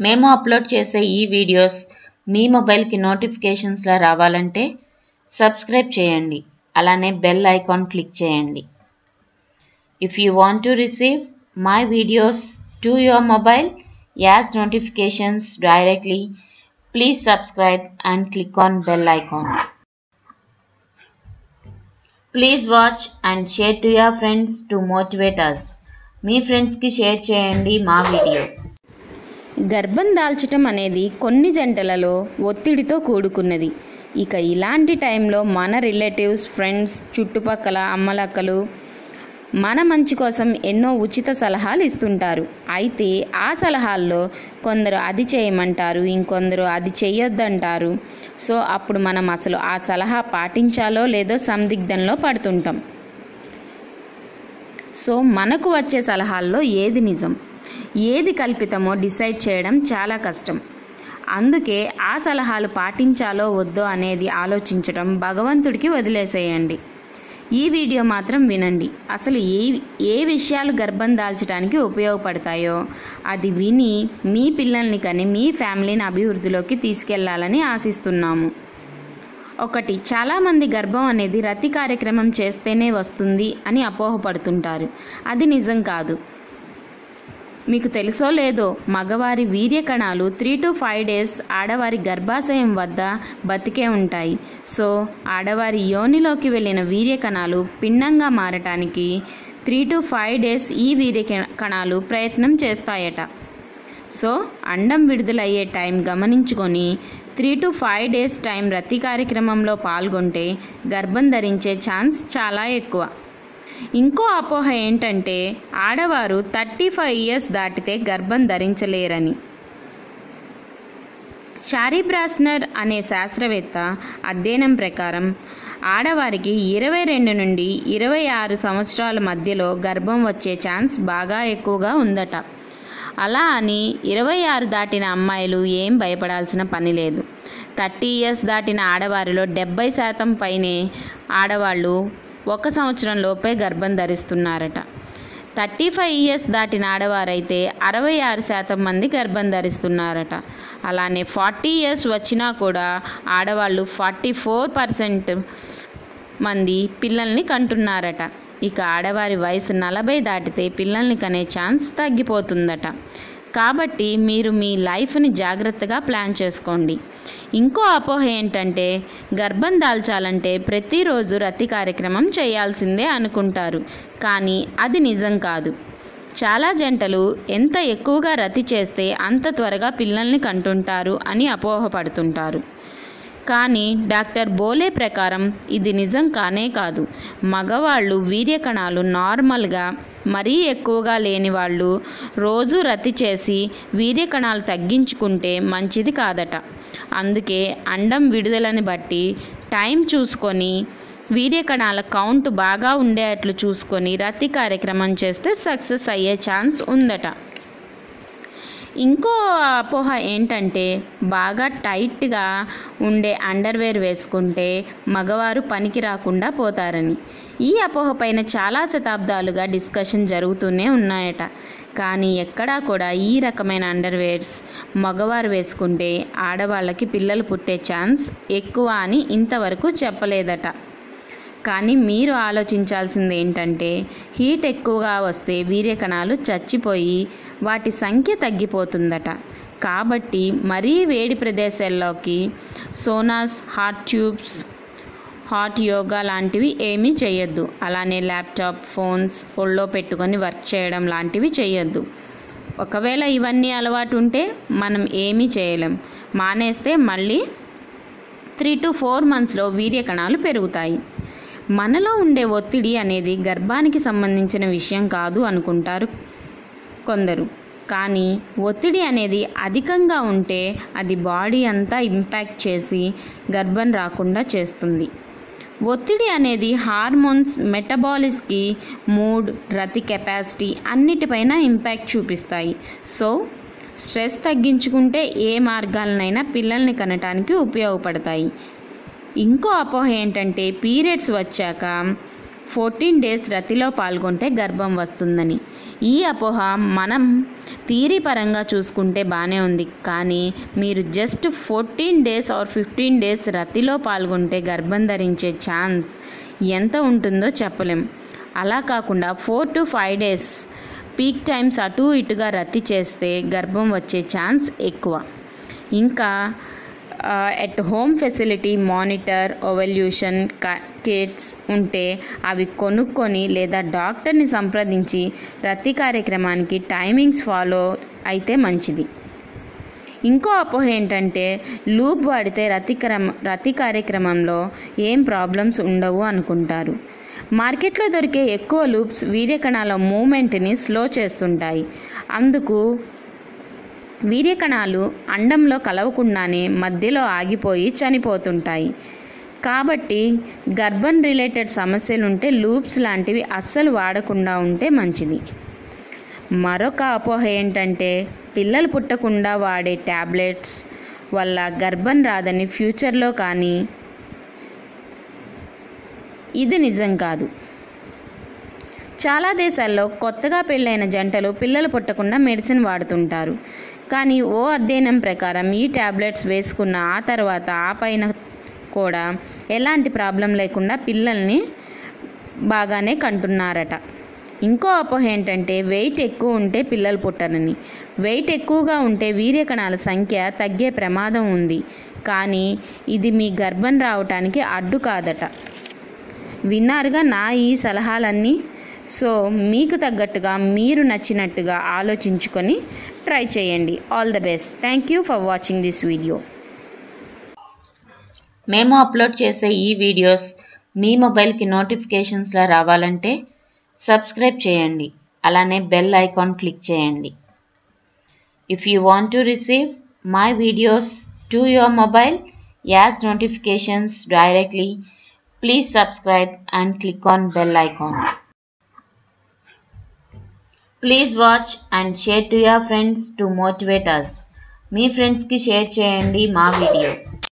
మేము అప్లోడ్ చేసే ఈ వీడియోస్ మీ మొబైల్కి నోటిఫికేషన్స్లా రావాలంటే సబ్స్క్రైబ్ చేయండి అలానే బెల్ ఐకాన్ క్లిక్ చేయండి if you want to receive my videos to your mobile as notifications directly please subscribe and click on bell icon please watch and share to your friends to motivate us మీ ఫ్రెండ్స్కి share చేయండి మా videos గర్భం దాల్చటం అనేది కొన్ని జంటలలో ఒత్తిడితో కూడుకున్నది ఇక ఇలాంటి టైంలో మన రిలేటివ్స్ ఫ్రెండ్స్ చుట్టుపక్కల అమ్మలక్కలు మన మంచి కోసం ఎన్నో ఉచిత సలహాలు ఇస్తుంటారు అయితే ఆ సలహాల్లో కొందరు అది చేయమంటారు ఇంకొందరు అది చెయ్యొద్దంటారు సో అప్పుడు మనం అసలు ఆ సలహా పాటించాలో లేదో సందిగ్ధంలో పడుతుంటాం సో మనకు వచ్చే సలహాల్లో ఏది నిజం ఏది కల్పితమో డిసైడ్ చేయడం చాలా కష్టం అందుకే ఆ సలహాలు పాటించాలో వద్దో అనేది ఆలోచించడం భగవంతుడికి వదిలేసేయండి ఈ వీడియో మాత్రం వినండి అసలు ఏ ఏ విషయాలు గర్భం దాల్చడానికి ఉపయోగపడతాయో అది విని మీ పిల్లల్ని కానీ మీ ఫ్యామిలీని అభివృద్ధిలోకి తీసుకెళ్లాలని ఆశిస్తున్నాము ఒకటి చాలామంది గర్భం అనేది రతి కార్యక్రమం చేస్తేనే వస్తుంది అని అపోహపడుతుంటారు అది నిజం కాదు మీకు తెలుసో లేదో మగవారి వీర్య కణాలు త్రీ టు ఫైవ్ డేస్ ఆడవారి గర్భాశయం వద్ద బతికే ఉంటాయి సో ఆడవారి యోనిలోకి వెళ్ళిన వీర్య కణాలు పిండంగా మారటానికి త్రీ టు ఫైవ్ డేస్ ఈ వీర్య కణాలు ప్రయత్నం చేస్తాయట సో అండం విడుదలయ్యే టైం గమనించుకొని three to five days time రతి కార్యక్రమంలో పాల్గొంటే గర్భం ధరించే ఛాన్స్ చాలా ఎక్కువ ఇంకో అపోహ ఏంటంటే ఆడవారు థర్టీ ఫైవ్ ఇయర్స్ దాటితే గర్భం ధరించలేరని షారీ బ్రాస్నర్ అనే శాస్త్రవేత్త అధ్యయనం ప్రకారం ఆడవారికి ఇరవై రెండు నుండి ఇరవై ఆరు సంవత్సరాల మధ్యలో గర్భం వచ్చే ఛాన్స్ బాగా ఎక్కువగా ఉందట అలా అని ఇరవై ఆరు దాటిన అమ్మాయిలు ఏం భయపడాల్సిన పని లేదు థర్టీ ఇయర్స్ దాటిన ఆడవారిలో డెబ్బై శాతం పైనే ఆడవాళ్ళు ఒక సంవత్సరం లోపే గర్భం ధరిస్తున్నారట థర్టీ ఫైవ్ ఇయర్స్ దాటిన ఆడవారైతే అరవై ఆరు శాతం మంది గర్భం ధరిస్తున్నారట అలానే ఫార్టీ ఇయర్స్ వచ్చినా కూడా ఆడవాళ్ళు ఫార్టీ ఫోర్ పర్సెంట్ మంది పిల్లల్ని కంటున్నారట ఇక ఆడవారి వయసు నలభై దాటితే పిల్లల్ని కనే ఛాన్స్ తగ్గిపోతుందట కాబట్టి మీరు మీ లైఫ్ని జాగ్రత్తగా ప్లాన్ చేసుకోండి ఇంకో అపోహ ఏంటంటే గర్భం దాల్చాలంటే ప్రతిరోజు రతి కార్యక్రమం చేయాల్సిందే అనుకుంటారు కానీ అది నిజం కాదు చాలా జంటలు ఎంత ఎక్కువగా రతి చేస్తే అంత త్వరగా పిల్లల్ని కంటుంటారు అని అపోహపడుతుంటారు కానీ డాక్టర్ బోలే ప్రకారం ఇది నిజం కానే కాదు మగవాళ్ళు వీర్యకణాలు నార్మల్గా మరీ ఎక్కువగా లేని వాళ్ళు రోజు రతి చేసి వీర్యకణాలు తగ్గించుకుంటే మంచిది కాదట అందుకే అండం విడుదలని బట్టి టైం చూసుకొని వీర్యకణాల కౌంట్ బాగా ఉండేట్లు చూసుకొని రతి కార్యక్రమం చేస్తే సక్సెస్ అయ్యే ఛాన్స్ ఉందట ఇంకో అపోహ ఏంటంటే బాగా టైట్గా ఉండే అండర్వేర్ వేసుకుంటే మగవారు పనికి రాకుండా పోతారని ఈ అపోహ పైన చాలా శతాబ్దాలుగా డిస్కషన్ జరుగుతూనే ఉన్నాయట కానీ ఎక్కడా కూడా ఈ రకమైన అండర్వేర్స్ మగవారు వేసుకుంటే ఆడవాళ్ళకి పిల్లలు పుట్టే ఛాన్స్ ఎక్కువ అని ఇంతవరకు చెప్పలేదట కానీ మీరు ఆలోచించాల్సింది ఏంటంటే హీట్ ఎక్కువగా వస్తే వీర్యకణాలు చచ్చిపోయి వాటి సంఖ్య తగ్గిపోతుందట కాబట్టి మరీ వేడి ప్రదేశాల్లోకి saunas hot tubes hot yoga లాంటివి ఏమీ చేయొద్దు అలానే ల్యాప్టాప్ ఫోన్స్ ఒళ్ళో పెట్టుకొని వర్క్ చేయడం లాంటివి చేయొద్దు ఒకవేళ ఇవన్నీ అలవాటు ఉంటే మనం ఏమీ చేయలేం మానేస్తే మళ్ళీ త్రీ టు ఫోర్ మంత్స్లో వీర్యకణాలు పెరుగుతాయి మనలో ఉండే ఒత్తిడి అనేది గర్భానికి సంబంధించిన విషయం కాదు అనుకుంటారు కొందరు కానీ ఒత్తిడి అనేది అధికంగా ఉంటే అది బాడీ అంతా ఇంపాక్ట్ చేసి గర్భం రాకుండా చేస్తుంది ఒత్తిడి అనేది హార్మోన్స్ మెటబాలిస్కి మూడ్ రతి కెపాసిటీ అన్నిటిపైన ఇంపాక్ట్ చూపిస్తాయి సో స్ట్రెస్ తగ్గించుకుంటే ఏ మార్గాలనైనా పిల్లల్ని కనటానికి ఉపయోగపడతాయి ఇంకో అపోహ ఏంటంటే పీరియడ్స్ వచ్చాక ఫోర్టీన్ డేస్ రతిలో పాల్గొంటే గర్భం వస్తుందని ఈ అపోహ మనం థీరీ పరంగా చూసుకుంటే బాగానే ఉంది కానీ మీరు just fourteen days or fifteen days రతిలో పాల్గొంటే గర్భం ధరించే ఛాన్స్ ఎంత ఉంటుందో చెప్పలేం అలా కాకుండా four to five days peak times అటు ఇటుగా రద్దు చేస్తే గర్భం వచ్చే ఛాన్స్ ఎక్కువ ఇంకా at home facility monitor ovulation kits ఉంటే అవి కొనుక్కొని లేదా డాక్టర్ని సంప్రదించి రతి కార్యక్రమానికి టైమింగ్స్ ఫాలో అయితే మంచిది ఇంకో అపోహ ఏంటంటే లూప్ వాడితే రతి క్రమ రతి కార్యక్రమంలో ఏం ప్రాబ్లమ్స్ ఉండవు అనుకుంటారు మార్కెట్లో దొరికే ఎక్కువ లూప్స్ వీర్యకణాల మూమెంట్ని స్లో చేస్తుంటాయి అందుకు వీర్యకణాలు అండంలో కలవకుండానే మధ్యలో ఆగిపోయి చనిపోతుంటాయి కాబట్టి గర్భం రిలేటెడ్ సమస్యలు ఉంటే లూప్స్ లాంటివి అస్సలు వాడకుండా ఉంటే మంచిది మరొక అపోహ ఏంటంటే పిల్లలు పుట్టకుండా వాడే ట్యాబ్లెట్స్ వల్ల గర్భం రాదని ఫ్యూచర్లో కానీ ఇది నిజం కాదు చాలా దేశాల్లో కొత్తగా పెళ్ళైన జంటలు పిల్లలు పుట్టకుండా మెడిసిన్ వాడుతుంటారు కానీ ఓ అధ్యయనం ప్రకారం ఈ ట్యాబ్లెట్స్ వేసుకున్న ఆ తర్వాత ఆ పైన కూడా ఎలాంటి ప్రాబ్లం లేకుండా పిల్లల్ని బాగానే కంటున్నారట ఇంకో అపోహ ఏంటంటే వెయిట్ ఎక్కువ ఉంటే పిల్లలు పుట్టరని వెయిట్ ఎక్కువగా ఉంటే వీర్యకణాల సంఖ్య తగ్గే ప్రమాదం ఉంది కానీ ఇది మీ గర్భం రావటానికి అడ్డు కాదట విన్నారుగా నా ఈ సలహాలన్నీ సో మీకు తగ్గట్టుగా మీరు నచ్చినట్టుగా ఆలోచించుకొని ట్రై చేయండి all the best thank you for watching this video మేము అప్లోడ్ చేసే ఈ వీడియోస్ మీ మొబైల్కి నోటిఫికేషన్స్లా రావాలంటే సబ్స్క్రైబ్ చేయండి అలానే బెల్ ఐకాన్ క్లిక్ చేయండి if you want to receive my videos to your mobile as notifications directly please subscribe and click on bell icon please watch and share to your friends to motivate us మీ ఫ్రెండ్స్కి share చేయండి మా videos